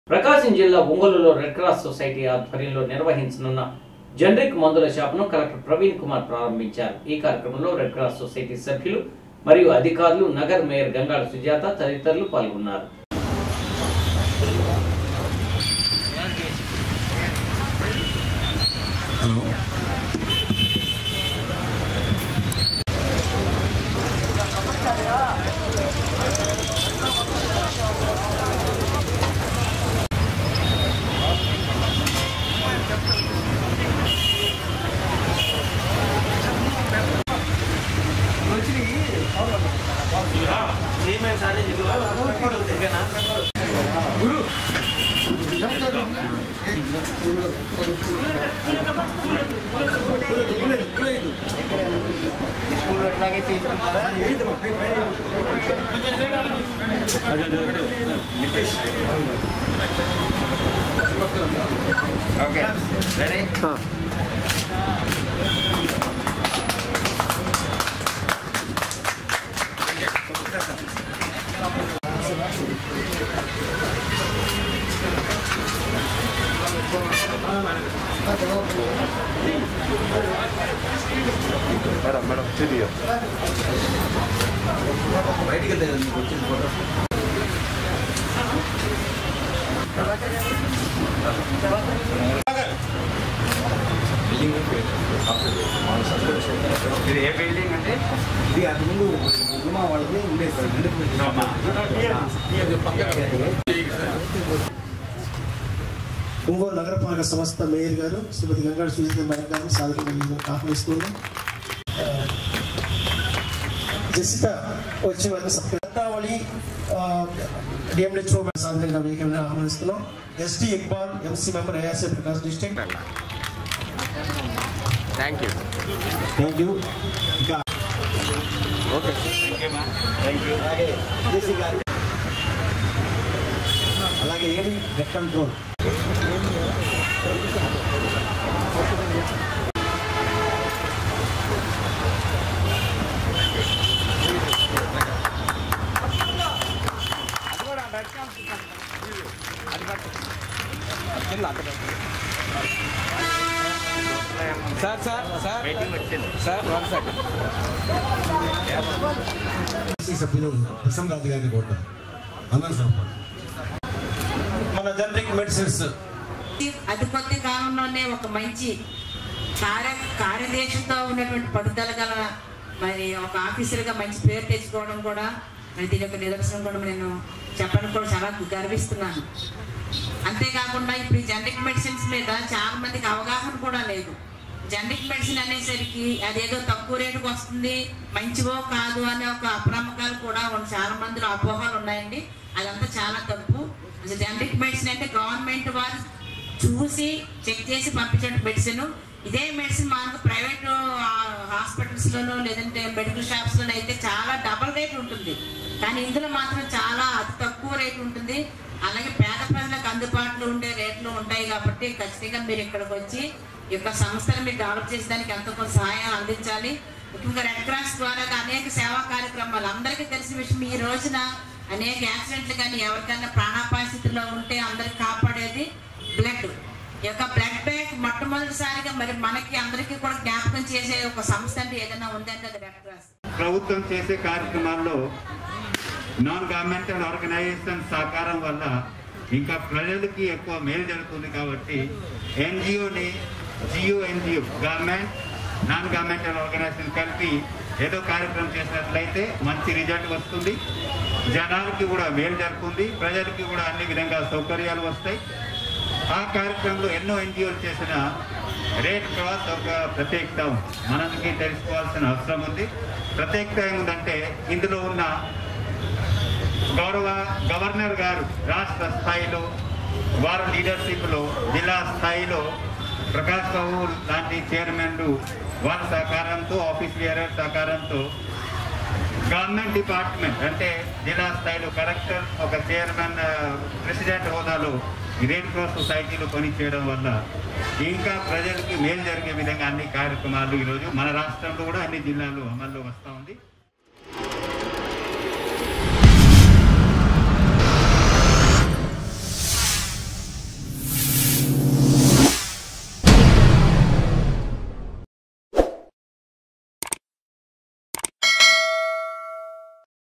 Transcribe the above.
ప్రకాశం జిల్లా ఒంగోలులో red cross society ఆధ్వర్యంలో నిర్వహించనున్న జనరిక్ మందుల షాపును కలెక్టర్ ప్రవీణ్ కుమార్ ప్రారంభించారు ఈ కార్యక్రమంలో రెడ్ క్రాస్ సొసైటీ సభ్యులు మరియు అధికారులు నగర్ మేయర్ గంగాళ సుజాత తదితరులు పాల్గొన్నారు hello okay ready madam madam studio బయటికి వెళ్తే కదా మీకు వచ్చింది ఫోటో ఇది ఏ బిల్డింగ్ అంటే ఇది అంతకుముందు ఉమా వాళ్ళది ఉండేది సార్ ఒంగోలు నగరపాలక సంస్థ మేయర్ గారు శ్రీమతి గంగాడు సుజిత మేడం గారు సాధారణ ఆహ్వానిస్తున్నాం జస్ట్ వచ్చే వారిని సత్తావళి డిఎంహెచ్ఓ సాధారణంగా వేగంగా ఆహ్వానిస్తున్నాం ST Iqbal MC member ASA Prakash district thank you thank you ఇంకా ఓకే అలాగే జేసీ గారు అలాగే AD net control sir sir sir sir one second SC సభ్యులు ప్రసన్న రాజు గారిని కోరుతాం అందరూ సార్ మన జనరిక్ మెడిసిన్స్ అతి కొద్ది కాలంలోనే ఒక మంచి కార్య కార్యదేశంతో ఉన్నటువంటి పట్టుదల గల మరి ఒక ఆఫీసర్గా మంచి పేరు తెచ్చుకోవడం కూడా మరి దీని యొక్క నిదర్శనం కూడా నేను చెప్పడం కూడా చాలా గర్విస్తున్నాను అంతేకాకుండా ఇప్పుడు ఈ జనరిక్ మెడిసిన్స్ మీద చాలా మందికి అవగాహన కూడా లేదు జనరిక్ మెడిసిన్ అనేసరికి అదేదో తక్కువ రేటుకు వస్తుంది మంచివో కాదు అనే ఒక అప్రమకాలు కూడా ఉన్న- చాలా మందిలో అపోహలు ఉన్నాయండి అదంతా చాలా తప్పు అసలు జనరిక్ మెడిసిన్ అంటే గవర్నమెంట్ వారు చూసి చెక్ చేసి పంపించే మెడిసిన్ ఇదే మెడిసిన్ మనకు ప్రైవేట్ హాస్పిటల్స్లోనో లేదంటే మెడికల్ షాప్స్లోనో అయితే చాలా డబల్ రేట్ ఉంటుంది కానీ ఇందులో మాత్రం చాలా అతి తక్కువ రేట్ ఉంటుంది అలాగే పేద ప్రజలకు అందుబాటులో ఉండే రేట్లు ఉంటాయి కాబట్టి ఖచ్చితంగా మీరు ఇక్కడికి వచ్చి ఈ యొక్క సంస్థను మీరు డెవలప్ చేసేదానికి ఎంతో కొంత సహాయం అందించాలి ముఖ్యంగా రెడ్ క్రాస్ ద్వారా అనేక సేవా కార్యక్రమాలు అందరికీ తెలిసిన విషయం ఈ రోజున అనేక యాక్సిడెంట్లు కానీ ఎవరికైనా ప్రాణాపాయ స్థితిలో ఉంటే అందరికి కాపాడేది బ్లడ్ ఈ యొక్క బ్లడ్ బ్యాంక్ మొట్టమొదటిసారిగా మరి మనకి అందరికీ కూడా జ్ఞాపకం చేసే ఒక సంస్థ అంటే ఏదైనా ఉందంటే అది రెడ్ క్రాస్ ప్రభుత్వం చేసే కార్యక్రమాల్లో నాన్ గవర్నమెంటల్ ఆర్గనైజేషన్ సహకారం వల్ల ఇంకా ప్రజలకి ఎక్కువ మేలు జరుగుతుంది కాబట్టి ఎన్జిఓని GO NGO government non governmental organization కలిపి ఏదో కార్యక్రమం చేసినట్లయితే మంచి రిజల్ట్ వస్తుంది జనాలకి కూడా మేలు జరుగుతుంది ప్రజలకి కూడా అన్ని విధంగా సౌకర్యాలు వస్తాయి ఆ కార్యక్రమంలో ఎన్నో ఎన్జిఓలు చేసిన రెడ్ క్రాస్ ఒక ప్రత్యేకత ఉంది మనకి తెలుసుకోవాల్సిన అవసరం ఉంది ప్రత్యేకత ఏముందంటే ఇందులో ఉన్న గౌరవ గవర్నర్ గారు రాష్ట్ర స్థాయిలో వారి లీడర్షిప్లో జిల్లా స్థాయిలో ప్రకాష్ బాబు లాంటి చైర్మన్లు వారి సహకారంతో ఆఫీస్ లీడర్ సహకారంతో గవర్నమెంట్ డిపార్ట్మెంట్ అంటే జిల్లా స్థాయిలో కలెక్టర్ ఒక చైర్మన్ ఆ, ప్రెసిడెంట్ హోదాలో ఈ రెడ్ క్రాస్ సొసైటీలో పనిచేయడం వల్ల ఇంకా ప్రజలకి మేలు జరిగే విధంగా అన్ని కార్యక్రమాలు ఈరోజు మన రాష్ట్రంలో కూడా అన్ని జిల్లాల్లో అమల్లో వస్తూ ఉంది